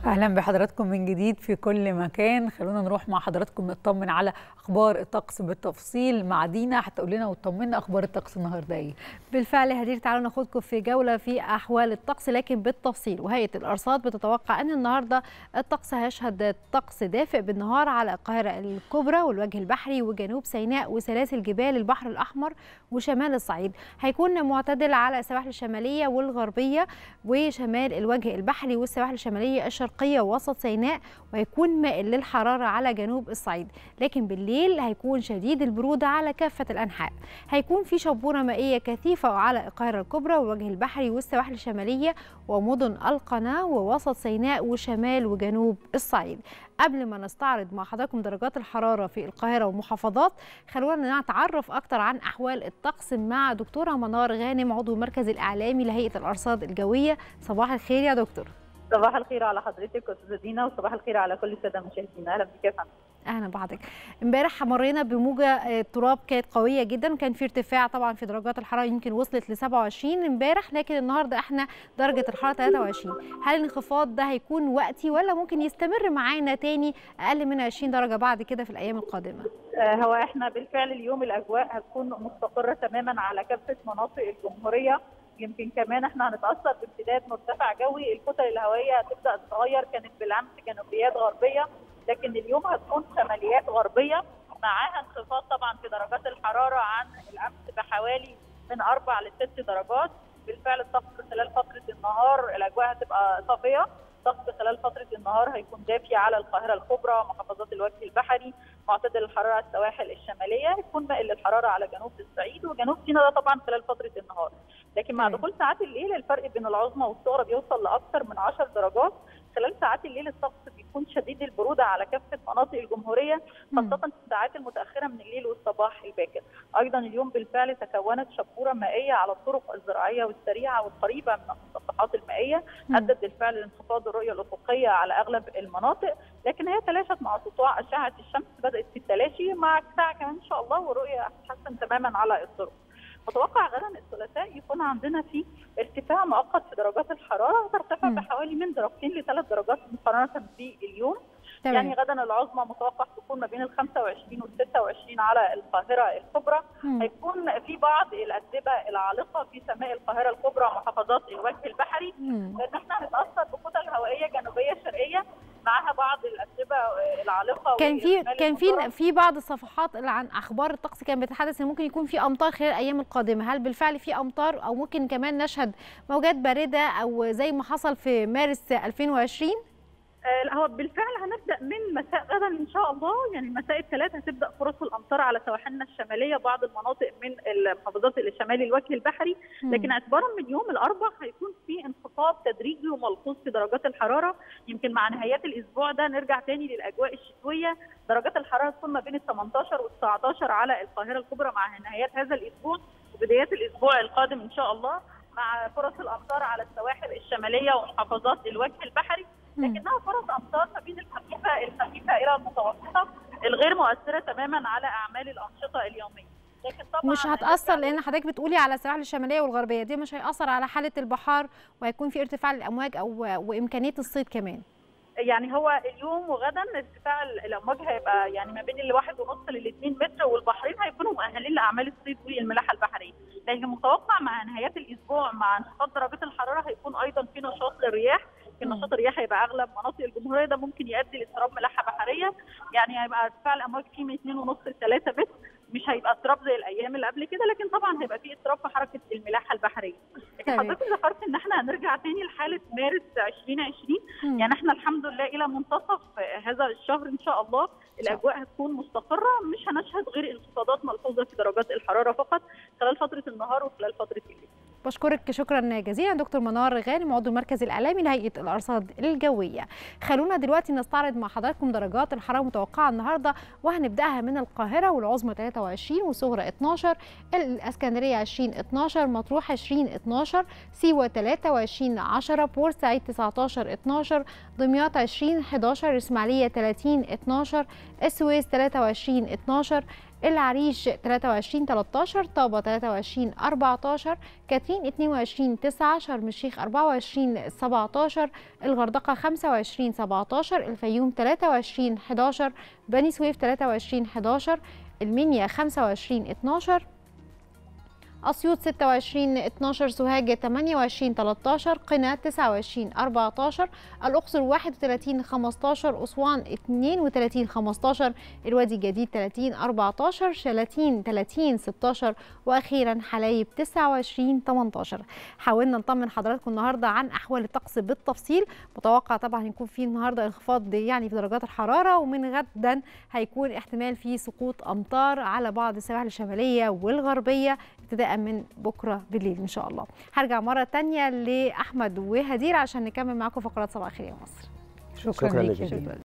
اهلا بحضراتكم من جديد في كل مكان خلونا نروح مع حضراتكم نطمن على اخبار الطقس بالتفصيل مع دينا هتقول لنا وتطمنا اخبار الطقس النهارده ايه بالفعل يا هدير تعالوا ناخدكم في جوله في احوال الطقس لكن بالتفصيل وهيئه الارصاد بتتوقع ان النهارده الطقس هيشهد طقس دافئ بالنهار على القاهره الكبرى والوجه البحري وجنوب سيناء وسلاسل جبال البحر الاحمر وشمال الصعيد هيكون معتدل على السواحل الشماليه والغربيه وشمال الوجه البحري والسواحل الشماليه الشرقيه ووسط سيناء وهيكون مائل للحراره على جنوب الصعيد لكن بالليل هيكون شديد البروده على كافه الانحاء هيكون في شبوره مائيه كثيفه على القاهره الكبرى والوجه البحري والسواحل الشماليه ومدن القناه ووسط سيناء وشمال وجنوب الصعيد قبل ما نستعرض مع حضراتكم درجات الحراره في القاهره والمحافظات خلونا نتعرف اكتر عن احوال الطقس مع دكتوره منار غانم عضو المركز الاعلامي لهيئه الارصاد الجويه صباح الخير يا دكتور صباح الخير على حضرتك استاذه دينا وصباح الخير على كل الساده المشاهدين اهلا بك يا فندم اهلا بحضرتك امبارح مرينا بموجه تراب كانت قويه جدا وكان في ارتفاع طبعا في درجات الحراره يمكن وصلت ل 27 امبارح لكن النهارده احنا درجه الحراره 23 هل الانخفاض ده هيكون وقتي ولا ممكن يستمر معانا تاني اقل من 20 درجه بعد كده في الايام القادمه هو احنا بالفعل اليوم الاجواء هتكون مستقره تماما على كافه مناطق الجمهوريه يمكن كمان احنا هنتاثر بامتداد مرتفع جوي الكتل الهوائيه هتبدا تتغير كانت بالامس جنوبيات غربيه لكن اليوم هتكون شماليات غربيه معاها انخفاض طبعا في درجات الحراره عن الامس بحوالي من اربع لست درجات بالفعل الطقس خلال فتره النهار الاجواء هتبقى صافيه الطقس خلال فتره النهار هيكون دافي على القاهره الكبرى محافظات الوجه البحري معتدل الحراره على السواحل الشماليه هيكون مائل للحراره على جنوب الصعيد وجنوب سيناء ده طبعا خلال فتره النهار لكن مع دخول ساعات الليل الفرق بين العظمى والصغرى بيوصل لاكثر من 10 درجات خلال ساعات الليل الطقس بيكون شديد البروده على كافه مناطق الجمهوريه خاصه في الساعات المتاخره من الليل والصباح الباكر ايضا اليوم بالفعل تكونت شبوره مائيه على الطرق الزراعيه والسريعه والقريبه من المسطحات المائيه ادت بالفعل لانخفاض الرؤيه الافقيه على اغلب المناطق لكن هي تلاشت مع سطوع اشعه الشمس بدات في التلاشي مع ساعه كمان ان شاء الله والرؤيه هتتحسن تماما على الطرق متوقع غدا الثلاثاء يكون عندنا في ارتفاع مؤقت في درجات الحراره ترتفع بحوالي من درجتين لثلاث درجات مقارنه باليوم تمام. يعني غدا العظمى متوقع تكون ما بين ال 25 وال 26 على القاهره الكبرى مم. هيكون في بعض الاتربه العالقه في سماء القاهره الكبرى ومحافظات الوجه البحري لان احنا هنتاثر بكتل هوائيه جنوبيه شرقيه معاها بعض الاتربه العالقه كان في كان في في بعض الصفحات اللي عن اخبار الطقس كانت بتتحدث ان ممكن يكون في امطار خلال الايام القادمه هل بالفعل في امطار او ممكن كمان نشهد موجات بارده او زي ما حصل في مارس 2020 لا هو بالفعل هنبدا من مساء غدا ان شاء الله يعني مساء الثلاث هتبدا فرص الامطار على سواحلنا الشماليه بعض المناطق من المحافظات الشمالي الوجه البحري لكن اعتبارا من يوم الاربعاء هيكون في انخفاض تدريجي وملحوظ في درجات الحراره يمكن مع نهايات الاسبوع ده نرجع تاني للاجواء الشتويه درجات الحراره تكون ما بين ال 18 وال 19 على القاهره الكبرى مع نهايات هذا الاسبوع وبدايات الاسبوع القادم ان شاء الله مع فرص الامطار على السواحل الشماليه ومحافظات الوجه البحري لكنها فرص امطار ما بين الخفيفه الخفيفه الى المتوسطه الغير مؤثره تماما على اعمال الانشطه اليوميه لكن طبعا مش هتاثر لان حضرتك بتقولي على السواحل الشماليه والغربيه دي مش هياثر على حاله البحار وهيكون في ارتفاع للامواج او وامكانيه الصيد كمان يعني هو اليوم وغدا ارتفاع الامواج هيبقى يعني ما بين الواحد ونص للاثنين متر والبحرين هيكونوا مؤهلين لاعمال الصيد والملاحه البحريه لكن متوقع مع نهايات الاسبوع مع انخفاض درجات الحراره هيكون ايضا في نشاط للرياح يمكن نشاط الرياح هيبقى اغلب مناطق الجمهوريه ده ممكن يؤدي لاضطراب ملاحه بحريه يعني هيبقى ارتفاع الامواج فيه من 2.5 ل 3 متر مش هيبقى اضطراب زي الايام اللي قبل كده لكن طبعا هيبقى فيه اضطراب في حركه الملاحه البحريه لكن حضرتك ذكرت ان احنا هنرجع تاني لحاله مارس 2020 مم. يعني احنا الحمد لله الى منتصف هذا الشهر ان شاء الله الاجواء هتكون مستقره مش هنشهد غير انخفاضات ملحوظه في درجات الحراره فقط خلال فتره النهار وخلال فتره الليل بشكرك شكرا جزيلا دكتور منار غانم عضو المركز الاعلامي لهيئه الارصاد الجويه خلونا دلوقتي نستعرض مع حضراتكم درجات الحراره المتوقعه النهارده وهنبداها من القاهره والعظمى 23 والصغرى 12 الاسكندريه 20 12 مطروح 20 12 سيوه 23 10 بورسعيد 19 12 دمياط 20 11 اسماعيليه 30 12 السويس 23 12 العريش 23 13 طابة 23 14 كاترين 22 9 شرم الشيخ 24 17 الغردقة 25 17 الفيوم 23 11 بني سويف 23 11 المنيا 25 12 أسيوط 26 12 سوهاج 28 13 قنا 29 14 الأقصر 31 15 أسوان 32 15 الوادي الجديد 30 14 شلاتين 30 16 وأخيرا حلايب 29 18 حاولنا نطمن حضراتكم النهارده عن أحوال الطقس بالتفصيل متوقع طبعا يكون في النهارده انخفاض يعني في درجات الحرارة ومن غدا هيكون احتمال في سقوط أمطار على بعض السواحل الشمالية والغربية ابتداء من بكره بالليل ان شاء الله هرجع مره تانية لاحمد وهدير عشان نكمل معاكم فقرات صباح الخير يا مصر شكرا, شكراً ليك لك يا جداً. دي.